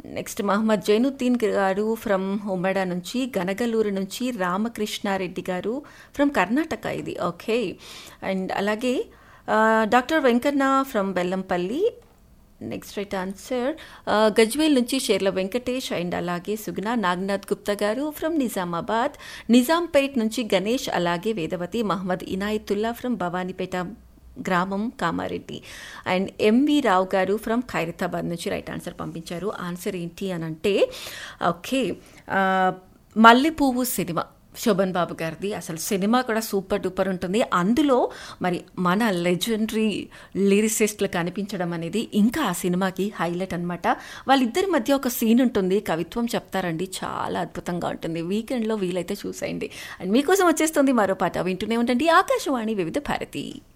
next Mohammed Zainuddin గారు from ఉమ్మడ నుంచి గనగలూరు నుంచి రామకృష్ణారెడ్డి గారు ఫ్రమ్ కర్ణాటక ఇది ఓకే అండ్ అలాగే doctor Venkanna from Bellampalli next right answer Gajwel నుంచి షేర్ల వెంకటేష్ అండ్ అలాగే సుగుణ నాగనాథ్ గుప్తా గారు ఫ్రమ్ నిజామాబాద్ నిజాంపేట్ నుంచి గణేష్ అలాగే వేదవతి మహమ్మద్ ఇనాయతుల్లా ఫ్రమ్ భవానీపేట గ్రామం కామారెడ్డి అండ్ ఎంవి రావు గారు ఫ్రమ్ ఖైరతాబాద్ నుంచి రైట్ ఆన్సర్ పంపించారు ఆన్సర్ ఏంటి అని అంటే ఓకే మల్లెపువ్వు సినిమా శోభన్ బాబు గారిది అసలు సినిమా కూడా సూపర్ డూపర్ ఉంటుంది అందులో మరి మన లెజెండరీ లిరిసిస్ట్లు కనిపించడం అనేది ఇంకా ఆ సినిమాకి హైలైట్ అనమాట వాళ్ళిద్దరి మధ్య ఒక సీన్ ఉంటుంది కవిత్వం చెప్తారండి చాలా అద్భుతంగా ఉంటుంది వీకెండ్లో వీలైతే చూసేయండి అండ్ మీకోసం వచ్చేస్తుంది మరో పాట వింటూనే ఉండండి ఆకాశవాణి వివిధ భారతి